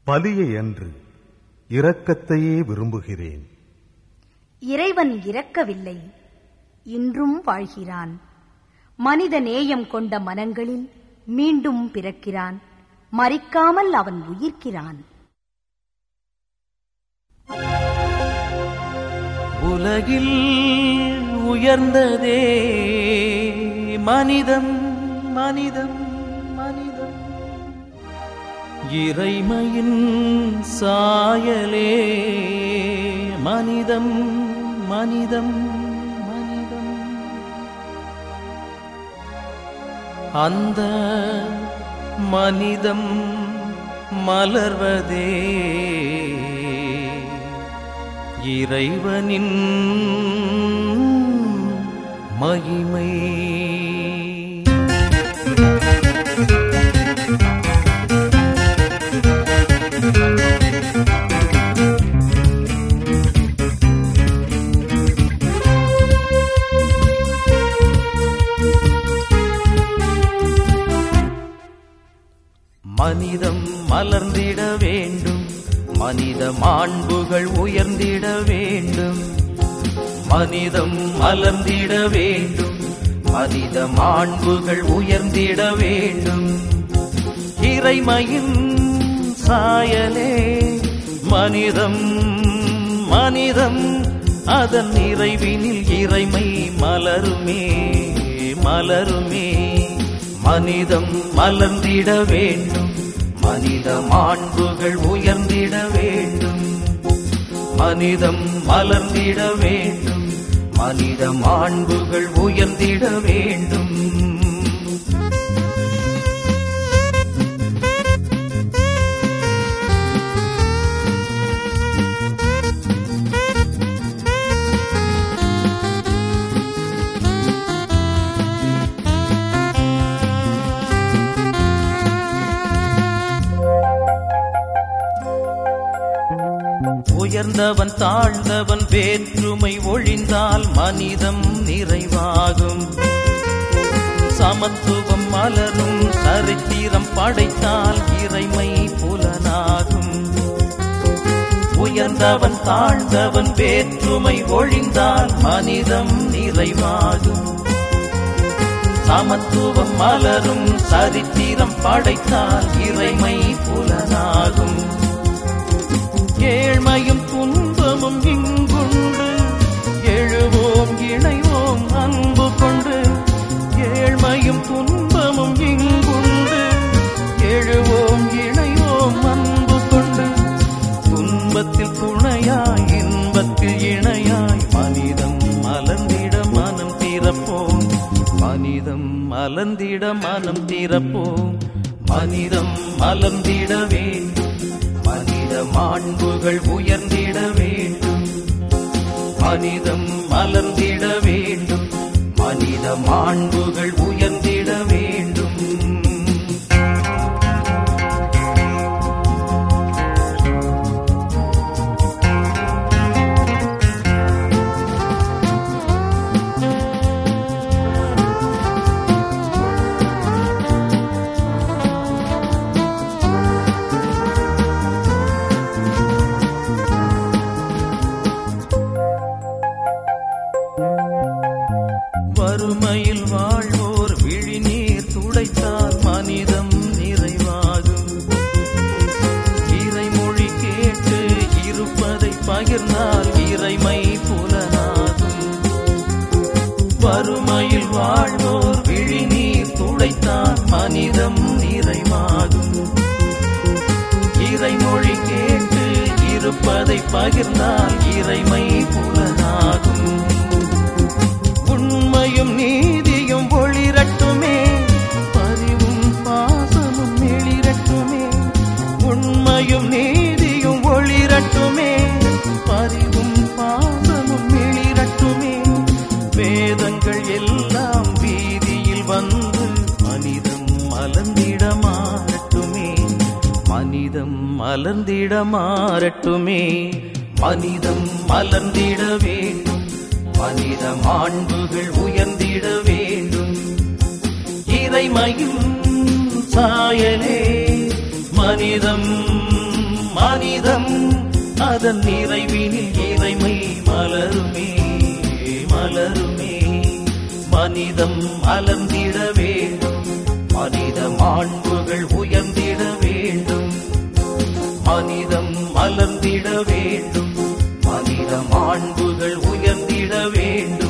பலியை அன்று இரக்கத்தையே விரும்புகிறேன் இறைவன் இறக்கவில்லை இன்றும் வாழ்கிறான் மனித நேயம் கொண்ட மனங்களில் மீண்டும் பிறக்கிறான் மறிக்காமல் அவன் உயிர்க்கிறான் உலகில் உயர்ந்ததே மனிதம் மனிதம் மனிதம் இறைமையின் சாயலே மனிதம் மனிதம் மனிதம் அந்த மனிதம் மலர்வதே இறைவனின் மகிமை மனிதம் மலர்ந்திட வேண்டும் மனித மாண்புகள் உயர்ந்திட வேண்டும் மனிதம் மலர்ந்திட வேண்டும் மனித மாண்புகள் உயர்ந்திட வேண்டும் இறைமையின் சாயலே மனிதம் மனிதம் அதன் நிறைவினில் இறைமை மலருமே மலருமே மனிதம் மலர்ந்திட வேண்டும் மனித மாண்புகள் உயர்ந்திட வேண்டும் மனிதம் மலர்ந்திட வேண்டும் மனித மாண்புகள் உயர்ந்திட வேண்டும் உயர்ந்தவன் தாழ்ந்தவன் வேற்றுமை ஒழிந்தால் மனிதம் நிறைவாகும் சமத்துவம் மலரும் சரித்திரம் படைத்தால் இறைமை புலனாகும் உயர்ந்தவன் தாழ்ந்தவன் வேற்றுமை ஒழிந்தால் மனிதம் நிறைவாகும் சமத்துவம் மலரும் சரித்திரம் படைத்தால் இறைமை புலனாகும் ஏழ்மையும் துன்பமும் இங்குண்டு எழுவோம் இணைவோம் அன்பு கொண்டு ஏழ்மையும் துன்பமும் இங்குண்டு எழுவோம் இணைவோம் அன்பு கொண்டு துன்பத்தில் துணையாய் இன்பத்தில் இணையாய் மனிதம் மலர்ந்திட மனம் திறப்போம் மனிதம் மலர்ந்திட மனம் திறப்போம் மனிதம் மலர்ந்திட வேண்டும் மனித மாண்புகள் உயர்ந்திட வேண்டும் மனிதம் மலர்ந்திட வேண்டும் மனித மாண்புகள் உயர்ந்திட வேண்டும் வறுமையில் வாழ்வோர் விழிநீர் துடைத்தால் மனிதம் நிறைவாகும் இறைமொழி கேட்டு இருப்பதை பகிர்ந்தால் இறைமை புலனாகும் வறுமையில் வாழ்வோர் விழிநீர் துடைத்தால் மனிதம் நிறைவாகும் இறைமொழி கேட்டு இருப்பதை பகிர்ந்தால் இறைமை புலனாகும் உண்மையும் நீதியும் ஒளிரட்டுமே பரிவும் பாசமும் எளிரட்டுமே உண்மையும் நீதியும் ஒளிரட்டுமே பரிவும் பாசமும் எளிரட்டுமே வேதங்கள் எல்லாம் வீதியில் வந்து மனிதம் மலர்ந்திட மாறட்டுமே மனிதம் மலர்ந்திட மாறட்டுமே மனிதம் மலர்ந்திட வேண்டும் மனித மாண்புகள் உயர்ந்திட வேண்டும் இறைமையும் சாயலே மனிதம் மனிதம் அதன் நிறைவினில் இறைமை மலருமே மலருமே மனிதம் மலர்ந்திட வேண்டும் மனித மாண்புகள் உயர்ந்திட வேண்டும் மனிதம் மலர்ந்திட வேண்டும் மனித மாண்புகள் உயர்ந்திட வேண்டும்